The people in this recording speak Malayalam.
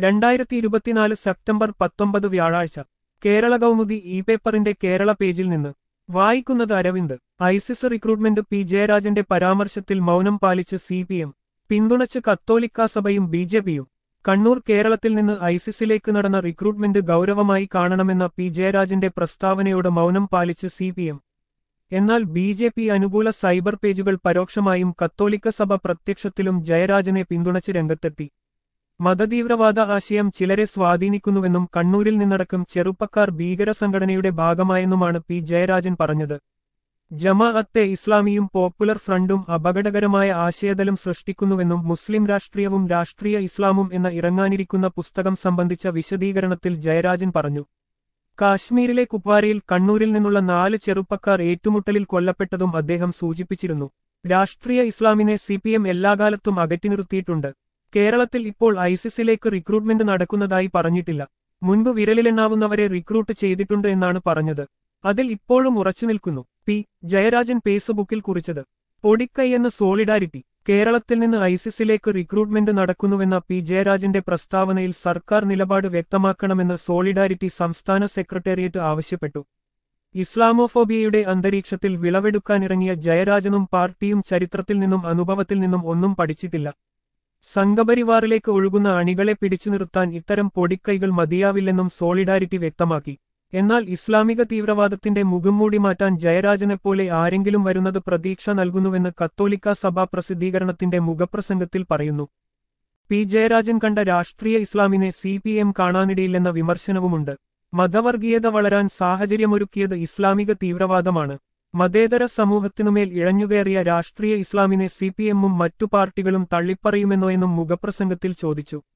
രണ്ടായിരത്തി ഇരുപത്തിനാല് സെപ്റ്റംബർ പത്തൊമ്പത് വ്യാഴാഴ്ച കേരള കൗമുദി ഇ പേപ്പറിന്റെ കേരള പേജിൽ നിന്ന് വായിക്കുന്നത് അരവിന്ദ് ഐസിസ് റിക്രൂട്ട്മെന്റ് പി ജയരാജന്റെ പരാമർശത്തിൽ മൗനം പാലിച്ച് സി പി എം പിന്തുണച്ച് കത്തോലിക്കാ സഭയും ബി ജെ പിയും കണ്ണൂർ കേരളത്തിൽ നിന്ന് ഐസിസിലേക്ക് നടന്ന റിക്രൂട്ട്മെന്റ് ഗൗരവമായി കാണണമെന്ന പി ജയരാജന്റെ പ്രസ്താവനയോട് മൗനം പാലിച്ച് സി പി എം എന്നാൽ ബി ജെ പി അനുകൂല സൈബർ പേജുകൾ പരോക്ഷമായും കത്തോലിക്ക സഭ പ്രത്യക്ഷത്തിലും ജയരാജനെ പിന്തുണച്ച് രംഗത്തെത്തി മതതീവ്രവാദ ആശയം ചിലരെ സ്വാധീനിക്കുന്നുവെന്നും കണ്ണൂരിൽ നിന്നടക്കം ചെറുപ്പക്കാർ ഭീകര സംഘടനയുടെ ഭാഗമായെന്നുമാണ് പി ജയരാജൻ പറഞ്ഞത് ജമാഅത്തെ ഇസ്ലാമിയും പോപ്പുലർ ഫ്രണ്ടും അപകടകരമായ ആശയതലം സൃഷ്ടിക്കുന്നുവെന്നും മുസ്ലിം രാഷ്ട്രീയവും രാഷ്ട്രീയ ഇസ്ലാമും എന്ന ഇറങ്ങാനിരിക്കുന്ന പുസ്തകം സംബന്ധിച്ച വിശദീകരണത്തിൽ ജയരാജൻ പറഞ്ഞു കാശ്മീരിലെ കുപ്വാരയിൽ കണ്ണൂരിൽ നിന്നുള്ള നാല് ചെറുപ്പക്കാർ ഏറ്റുമുട്ടലിൽ കൊല്ലപ്പെട്ടതും അദ്ദേഹം സൂചിപ്പിച്ചിരുന്നു രാഷ്ട്രീയ ഇസ്ലാമിനെ സിപിഎം എല്ലാകാലത്തും അകറ്റി നിർത്തിയിട്ടുണ്ട് കേരളത്തിൽ ഇപ്പോൾ ഐസിസിലേക്ക് റിക്രൂട്ട്മെന്റ് നടക്കുന്നതായി പറഞ്ഞിട്ടില്ല മുൻപ് വിരലിലെണ്ണാവുന്നവരെ റിക്രൂട്ട് ചെയ്തിട്ടുണ്ട് എന്നാണ് പറഞ്ഞത് അതിൽ ഇപ്പോഴും ഉറച്ചുനിൽക്കുന്നു പി ജയരാജൻ ഫേസ്ബുക്കിൽ കുറിച്ചത് പൊടിക്കൈയെന്ന സോളിഡാരിറ്റി കേരളത്തിൽ നിന്ന് ഐസിസിലേക്ക് റിക്രൂട്ട്മെന്റ് നടക്കുന്നുവെന്ന പി ജയരാജന്റെ പ്രസ്താവനയിൽ സർക്കാർ നിലപാട് വ്യക്തമാക്കണമെന്ന് സോളിഡാരിറ്റി സംസ്ഥാന സെക്രട്ടേറിയറ്റ് ആവശ്യപ്പെട്ടു ഇസ്ലാമോഫോബിയയുടെ അന്തരീക്ഷത്തിൽ വിളവെടുക്കാനിറങ്ങിയ ജയരാജനും പാർട്ടിയും ചരിത്രത്തിൽ നിന്നും അനുഭവത്തിൽ നിന്നും ഒന്നും പഠിച്ചിട്ടില്ല സംഘപരിവാറിലേക്ക് ഒഴുകുന്ന അണികളെ പിടിച്ചു നിർത്താൻ ഇത്തരം പൊടിക്കൈകൾ മതിയാവില്ലെന്നും സോളിഡാരിറ്റി വ്യക്തമാക്കി എന്നാൽ ഇസ്ലാമിക തീവ്രവാദത്തിന്റെ മുഖംമൂടി മാറ്റാൻ ജയരാജനെപ്പോലെ ആരെങ്കിലും വരുന്നത് പ്രതീക്ഷ നൽകുന്നുവെന്ന് കത്തോലിക്ക സഭാ പ്രസിദ്ധീകരണത്തിന്റെ മുഖപ്രസംഗത്തിൽ പറയുന്നു പി ജയരാജൻ കണ്ട രാഷ്ട്രീയ ഇസ്ലാമിനെ സി പി എം കാണാനിടയില്ലെന്ന വിമർശനവുമുണ്ട് മതവർഗീയത വളരാൻ സാഹചര്യമൊരുക്കിയത് ഇസ്ലാമിക തീവ്രവാദമാണ് മതേതര സമൂഹത്തിനുമേൽ ഇഴഞ്ഞുകയറിയ രാഷ്ട്രീയ ഇസ്ലാമിനെ സിപിഎമ്മും മറ്റു പാർട്ടികളും തള്ളിപ്പറയുമെന്നോ എന്നും മുഖപ്രസംഗത്തിൽ ചോദിച്ചു